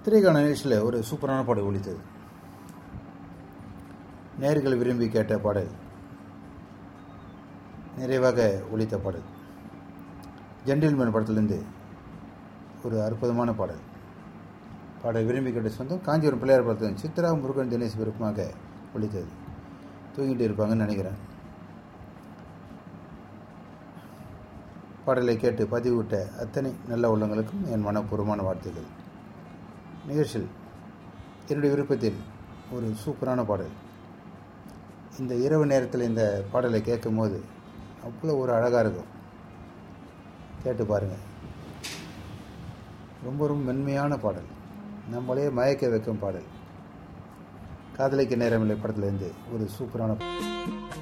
திரைக்கான நிகழ்ச்சியில் ஒரு சூப்பரான பாடல் ஒலித்தது நேர்கள் விரும்பி கேட்ட பாடல் நிறைவாக ஒலித்த பாடல் ஜென்டில்மேன் படத்திலிருந்து ஒரு அற்புதமான பாடல் பாடல் விரும்பி கேட்ட சொந்தம் காஞ்சிபுரம் பிள்ளையார் படத்தில் சித்ரா முருகன் தினேஷ் விருப்பமாக ஒலித்தது தூங்கிட்டு இருப்பாங்கன்னு நினைக்கிறேன் பாடலை கேட்டு பதிவிட்ட அத்தனை நல்ல உள்ளங்களுக்கும் என் மனப்பூர்வமான வார்த்தைகள் நிகழ்ச்சியில் என்னுடைய விருப்பத்தில் ஒரு சூப்பரான பாடல் இந்த இரவு நேரத்தில் இந்த பாடலை கேட்கும் போது அவ்வளோ ஒரு அழகாக இருக்கும் கேட்டு பாருங்கள் ரொம்ப ரொம்ப மென்மையான பாடல் நம்மளே மயக்க வைக்கும் பாடல் காதலிக்க நேரமில்லை படத்துலேருந்து ஒரு சூப்பரான